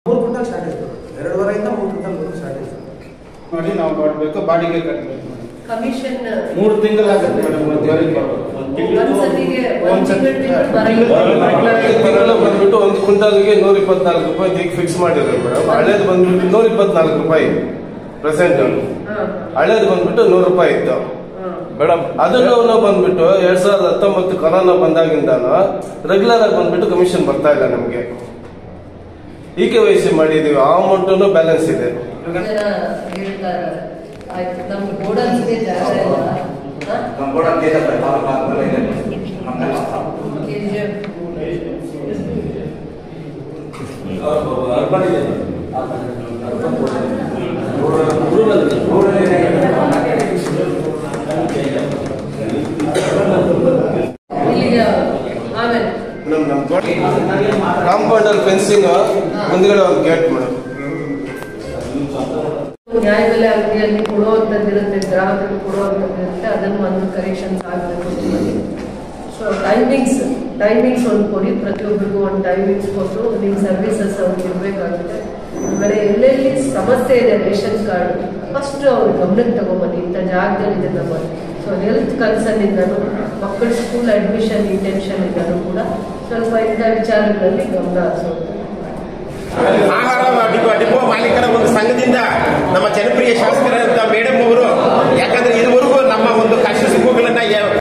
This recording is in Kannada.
ಮೂರು ಕ್ವಿಂಟಲ್ ಶಾರ್ಟೇಜ್ ಎರಡೂವರೆಯಿಂದ ಮೂರು ಕ್ವಿಂಟಲ್ ಶಾರ್ಟೇಜ್ ಮಾಡಿ ನಾವು ಮಾಡಬೇಕು ಬಾಡಿಗೆ ಕಟ್ಟಬೇಕು ಕಮಿಷನ್ ಮೂರು ತಿಂಗಳಾಗುತ್ತೆ ಮೇಡಮ್ ಒಂದ್ವರೆಗೆ ಒಂದ್ಸತಿಗೆ ಒಂದ್ ಒಂದ್ಸತಿ ತಿಂಗಳು ಬರಲ್ಲ. ತಿಂಗಳು ಬಂದ್ಬಿಟ್ಟು ಒಂದು ಕ್ವಿಂಟಾಲ್ಗೆ ನೂರ ಇಪ್ಪತ್ನಾಲ್ಕು ರೂಪಾಯಿ ಈಗ ಫಿಕ್ಸ್ ಮಾಡಿದ್ರು ಮೇಡಮ್ ಹಳೇದು ಬಂದ್ಬಿಟ್ಟು ನೂರ ಇಪ್ಪತ್ನಾಲ್ಕು ರೂಪಾಯಿ ಪ್ರೆಸೆಂಟ್ ಹಾ, ಹಳೇದು ಬಂದ್ಬಿಟ್ಟು ನೂರು ರೂಪಾಯಿ ಇತ್ತು ಹಾ. ಮೇಡಮ್ ಅದನ್ನು ನಾವು ಬಂದ್ಬಿಟ್ಟು ಎರಡ್ ಸಾವಿರದ ಹತ್ತೊಂಬತ್ತು ಕೊರೋನಾ ಬಂದಾಗಿಂದಾನು ರೆಗ್ಯುಲರ್ ಆಗಿ ಬಂದ್ಬಿಟ್ಟು ಕಮಿಷನ್ ಬರ್ತಾ ಇಲ್ಲ ನಮಗೆ ಇ ಕೆ ವೈ ಸಿ ಮಾಡಿದೀವಿ ಆ ಅಮೌಂಟು ಬ್ಯಾಲೆನ್ಸ್ ಇದೆ ಜನ ಹೇಳ್ತಾರೆ ಆಯ್ತು ನಮ್ಗೆ ಗೋಡನ್ಸ್ಗೆ ಜಾಗ ಇಲ್ಲ ಹಾ? KGF ಇಲ್ಲಿಗೆ ಆಮೇಲೆ ಮೇಡಮ್ ನಮ್ ಕಾಂಪೌಂಡ್ ಅಲ್ಲಿ ಫೆನ್ಸಿಂಗ್ ಮುಂದ್ಗಡೆ ಒಂದು ಗೇಟ್ ಮೇಡಮ್ ನ್ಯಾಯಬೆಲೆ ಅಂಗಡಿಯಲ್ಲಿ ಕೊಡುವಂಥದ್ದಿರುತ್ತೆ ಗ್ರಾಹಕರಿಗೆ ಕೊಡುವಂಥದ್ದಿರುತ್ತೆ ಅದನ್ನು ಒಂದು ಕರೆಕ್ಷನ್ಸ್ ಆಗಬೇಕು ಸೊ ಟೈಮಿಂಗ್ಸ್ ಟೈಮಿಂಗ್ಸ್ ಒಂದು ಕೊಡಿ ಪ್ರತಿಯೊಬ್ಬರಿಗೂ ಒಂದು ಟೈಮಿಂಗ್ಸ್ ಕೊಟ್ಟು ನಿಮ್ಮ ಸರ್ವಿಸಸ್ ಅವ್ರಿಗೆ ಇರಬೇಕಾಗುತ್ತೆ ಆಮೇಲೆ ಎಲ್ಲೆಲ್ಲಿ ಸಮಸ್ಯೆ ಇದೆ ರೇಷನ್ ಕಾರ್ಡ್ ಫಸ್ಟ್ ಅವ್ರ ಗಮನಕ್ಕೆ ತಗೊಂಬನ್ನಿ ಇಂಥ ಜಾಗದಲ್ಲಿ ಇದೆ ನಮ್ಮ ಸೊ ಹೆಲ್ತ್ ಕನ್ಸರ್ನ್ ಇಂದನೂ ಮಕ್ಕಳ ಸ್ಕೂಲ್ ಅಡ್ಮಿಷನ್ ಇಂಟೆನ್ಷನ್ ಇಂದನೂ ಕೂಡ ಸ್ವಲ್ಪ ಇಂಥ ವಿಚಾರಗಳಲ್ಲಿ ಗಮನ ಹರಿಸೋದು ಆಹಾರ ಡಿಪೋ ಡಿಪೋ ಮಾಲೀಕರ ಒಂದು ಸಂಘದಿಂದ ನಮ್ಮ ಜನಪ್ರಿಯ ಶಾಸಕರಾದಂತಹ ಮೇಡಮ್ ಅವರು ಯಾಕಂದ್ರೆ ಇದುವರೆಗೂ ನಮ್ಮ ಒಂದು ಕಷ್ಟ ಸುಖಗಳನ್ನ